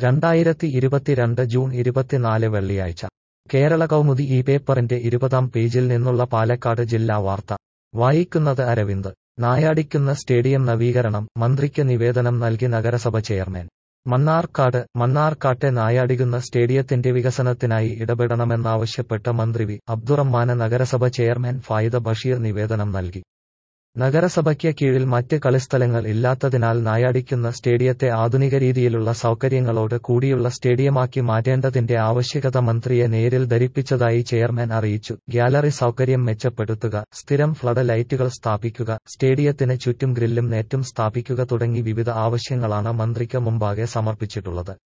രണ്ടായിരത്തി ഇരുപത്തിരണ്ട് ജൂൺ ഇരുപത്തിനാല് വെള്ളിയാഴ്ച കേരള കൗമുദി ഈ പേപ്പറിന്റെ ഇരുപതാം പേജിൽ നിന്നുള്ള പാലക്കാട് ജില്ലാ വാർത്ത വായിക്കുന്നത് അരവിന്ദ് നായാടിക്കുന്ന സ്റ്റേഡിയം നവീകരണം മന്ത്രിക്ക് നിവേദനം നൽകി നഗരസഭ ചെയർമാൻ മണ്ണാർക്കാട് മണ്ണാർക്കാട്ടെ നായാടികുന്ന സ്റ്റേഡിയത്തിന്റെ വികസനത്തിനായി ഇടപെടണമെന്നാവശ്യപ്പെട്ട് മന്ത്രി വി അബ്ദുറഹ്മാന് നഗരസഭ ചെയർമാൻ ഫായിദ ബഷീർ നിവേദനം നൽകി നഗരസഭയ്ക്ക് കീഴിൽ മറ്റ് കളിസ്ഥലങ്ങൾ ഇല്ലാത്തതിനാൽ നായാടിക്കുന്ന സ്റ്റേഡിയത്തെ ആധുനിക രീതിയിലുള്ള സൗകര്യങ്ങളോട് കൂടിയുള്ള സ്റ്റേഡിയമാക്കി മാറ്റേണ്ടതിന്റെ ആവശ്യകത മന്ത്രിയെ നേരിൽ ധരിപ്പിച്ചതായി ചെയർമാൻ അറിയിച്ചു ഗ്യാലറി സൗകര്യം മെച്ചപ്പെടുത്തുക സ്ഥിരം ഫ്ലഡ് ലൈറ്റുകൾ സ്ഥാപിക്കുക സ്റ്റേഡിയത്തിന് ചുറ്റും ഗ്രില്ലും നെറ്റും സ്ഥാപിക്കുക തുടങ്ങി വിവിധ ആവശ്യങ്ങളാണ് മന്ത്രിക്ക് മുമ്പാകെ സമർപ്പിച്ചിട്ടുള്ളത്